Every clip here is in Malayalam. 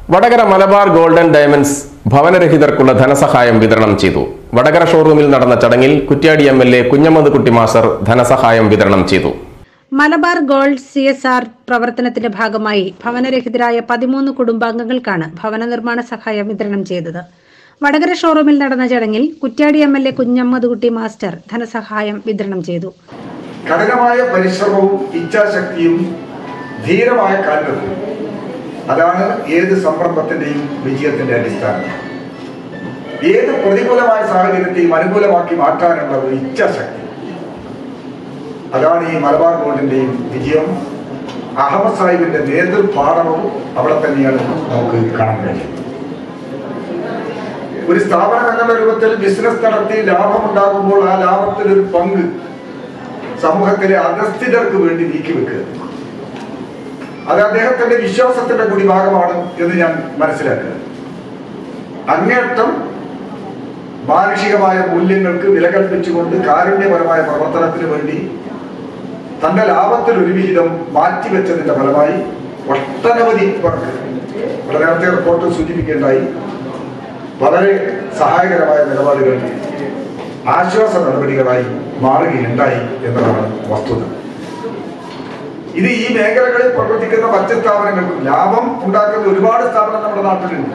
വടകര മലബാർ ഗോൾഡൻ ഡയമണ്ട്സ് ഭവനരഹിതർക്കുള്ള ധനസഹായം വിതരണം ചെയ്തു വടകര ഷോറൂമിൽ നടന്ന ചടങ്ങിൽ Kuttiady M L A Kunhammad master ധനസഹായം വിതരണം ചെയ്തു Malabar gold C S R പ്രവർത്തനത്തിന്റെ ഭാഗമായി ഭവനരഹിതരായ പതിമൂന്ന് കുടുംബാംഗങ്ങൾക്കാണ് ഭവന നിർമ്മാണ സഹായം വിതരണം ചെയ്തത് വടകര ഷോറൂമിൽ നടന്ന ചടങ്ങിൽ Kuttiady M L A Kunhammadkutty master ധനസഹായം വിതരണം ചെയ്തു കഠിനമായ പരിശ്രമവും ഇച്ഛാശക്തിയും ധീരമായ കാൽവെപ്പും അതാണ് ഏത് സംരംഭത്തിന്റെയും വിജയത്തിന്റെ അടിസ്ഥാനം ഏത് പ്രതികൂലമായ സാഹചര്യത്തെയും അനുകൂലമാക്കി മാറ്റാനുള്ള ഒരു ഇച്ഛാശക്തി അതാണ് ഈ മലബാർ ഗോൾഡിന്റെയും വിജയം അഹമ്മദ് സാഹിബിന്റെ നേതൃപാഠവും അവിടെ തന്നെയാണ് നമുക്ക് കാണാൻ കഴിയും ഒരു സ്ഥാപനം എന്നുള്ള രൂപത്തിൽ ബിസിനസ് നടത്തി ലാഭമുണ്ടാകുമ്പോൾ ആ ലാഭത്തിൽ ഒരു പങ്ക് സമൂഹത്തിലെ അധസ്ഥിതർക്ക് വേണ്ടി നീക്കിവെക്കുക അത് അദ്ദേഹത്തിന്റെ വിശ്വാസത്തിന്റെ കൂടി ഭാഗമാണ് എന്ന് ഞാൻ മനസ്സിലാക്കുക അങ്ങേറ്റം മാനുഷികമായ മൂല്യങ്ങൾക്ക് വില കൽപ്പിച്ചുകൊണ്ട് കാരുണ്യപരമായ പ്രവർത്തനത്തിന് വേണ്ടി തന്റെ ലാഭത്തിൽ ഒരു വിഹിതം മാറ്റിവെച്ചതിന്റെ ഫലമായി ഒട്ടനവധി പേർക്ക് ഇവിടെ നേരത്തെ റിപ്പോർട്ട് സൂചിപ്പിക്കേണ്ടായി വളരെ സഹായകരമായ നിലപാടുകൾ ആശ്വാസ നടപടികളായി മാറുകയുണ്ടായി എന്നതാണ് വസ്തുത ഇത് ഈ മേഖലകളിൽ പ്രവർത്തിക്കുന്ന മറ്റ് സ്ഥാപനങ്ങൾക്കും ലാഭം ഉണ്ടാക്കുന്ന ഒരുപാട് സ്ഥാപനം നമ്മുടെ നാട്ടിലുണ്ട്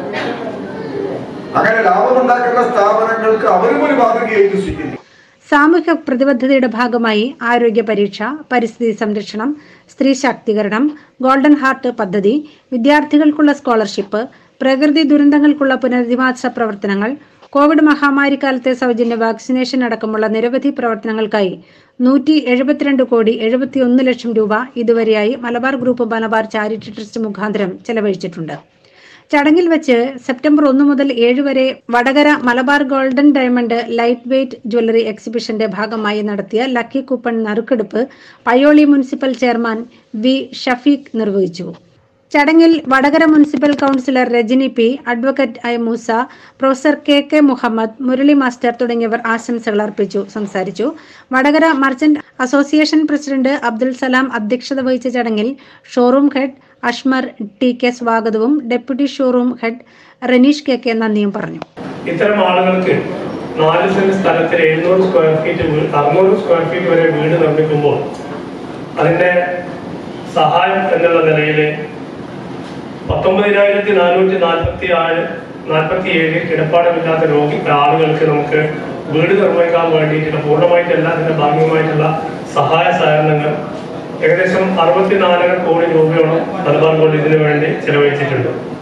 അങ്ങനെ ലാഭം ഉണ്ടാക്കുന്ന സ്ഥാപനങ്ങൾക്ക് അവരും ഒരു മാതൃകയായിട്ട് സ്വീകരിക്കും സാമൂഹ്യ പ്രതിബദ്ധതയുടെ ഭാഗമായി ആരോഗ്യ പരീക്ഷ പരിസ്ഥിതി സംരക്ഷണം സ്ത്രീ ശാക്തീകരണം ഗോൾഡൻ ഹാർട്ട് പദ്ധതി വിദ്യാർത്ഥികൾക്കുള്ള സ്കോളർഷിപ്പ് പ്രകൃതി ദുരന്തങ്ങൾക്കുള്ള പുനരധിവാസ പ്രവർത്തനങ്ങൾ കോവിഡ് മഹാമാരി കാലത്തെ സൗജന്യ വാക്സിനേഷൻ അടക്കമുള്ള നിരവധി പ്രവർത്തനങ്ങൾക്കായി നൂറ്റി എഴുപത്തിരണ്ട് കോടി എഴുപത്തിയൊന്ന് ലക്ഷം രൂപ ഇതുവരെയായി Malabar group Malabar charity trust മുഖാന്തരം ചെലവഴിച്ചിട്ടുണ്ട് ചടങ്ങിൽ വെച്ച് സെപ്റ്റംബർ ഒന്ന് മുതൽ ഏഴ് വരെ Vadakara Malabar golden diamond light weight jewellery എക്സിബിഷന്റെ ഭാഗമായി നടത്തിയ ലക്കി കൂപ്പൺ നറുക്കെടുപ്പ് Payyoli municipal chairman V Shafeeq നിർവഹിച്ചു ചടങ്ങിൽ Vadakara municipal councillor Rajani P advocate I Moosa professor K K Muhammad Murali master തുടങ്ങിയവർ ആശംസകൾ അർപ്പിച്ചു സംസാരിച്ചു Vadakara merchant association president Abdul Salam അധ്യക്ഷത വഹിച്ച ചടങ്ങിൽ showroom head Ashmar T K സ്വാഗതവും deputy showroom head Ranish K K നന്ദിയും പറഞ്ഞു ഇത്തരം ആളുകൾക്ക് നാല് സെന്റ് സ്ഥലത്തിൽ എഴുന്നൂറ് സ്ക്വയർ ഫീറ്റ് വീ- അറുന്നൂറ് സ്ക്വയർ ഫീറ്റ് വരെ വീട് നിർമ്മിക്കുമ്പോൾ അതിന്റെ സഹായം എന്നുള്ള നിലയിൽ പത്തൊമ്പതിനായിരത്തി നാനൂറ്റി നാൽപ്പത്തി ആറ് നാൽപ്പത്തി ഏഴ് കിടപ്പാടമില്ലാത്ത രോഗി ആളുകൾക്ക് നമുക്ക് വീട് നിർമ്മിക്കാൻ വേണ്ടിയിട്ടുള്ള പൂർണ്ണമായിട്ടല്ല അതിന്റെ ഭാഗികമായിട്ടുള്ള സഹായ സഹകരണങ്ങൾ ഏകദേശം അറുപത്തിനാലര കോടി രൂപയോളം മലബാർ ഗോൾഡ് ഇതിനു വേണ്ടി ചെലവഴിച്ചിട്ടുണ്ട്